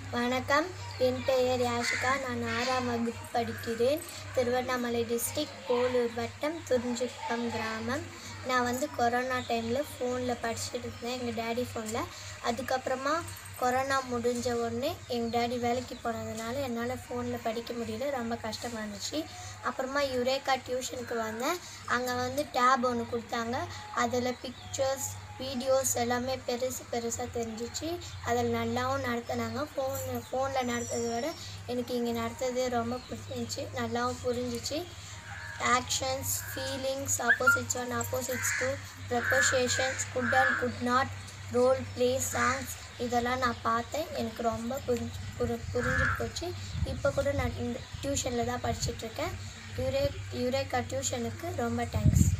வணக்கம் என் பெயர் யாஷிகா நான் ஆறாம் வகுப்பு படிக்கிறேன் திருவண்ணாமலை டிஸ்ட்ரிக்ட் போலூர் வட்டம் துறிஞ்சிக்குப்பம் கிராமம் நான் வந்து கொரோனா டைமில் ஃபோனில் படிச்சுட்டு இருந்தேன் எங்கள் டேடி ஃபோனில் அதுக்கப்புறமா கொரோனா முடிஞ்ச உடனே எங்கள் டேடி வேலைக்கு போனதுனால என்னால் ஃபோனில் படிக்க முடியல ரொம்ப கஷ்டமாக இருந்துச்சு அப்புறமா யுரேக்கா டியூஷனுக்கு வந்தேன் அங்கே வந்து டேப் ஒன்று கொடுத்தாங்க அதில் பிக்சர்ஸ் வீடியோஸ் எல்லாமே பெருசு பெருசாக தெரிஞ்சிச்சு அதில் நல்லாவும் நடத்துனாங்க ஃபோன் ஃபோனில் நடத்துறதை விட எனக்கு இங்கே நடத்துறது ரொம்ப பிடிச்சிருந்துச்சி நல்லாவும் புரிஞ்சிச்சு actions feelings opposites one opposites two prepositions good and good not role play songs இதெல்லாம் நான் பார்த்தேன் எனக்கு ரொம்ப புரிஞ்சு புரி புரிஞ்சு போச்சு இப்போ கூட நான் இந்த டியூஷனில் தான் படிச்சிட்ருக்கேன் யூரே யூரேக்கா டியூஷனுக்கு ரொம்ப தேங்க்ஸ்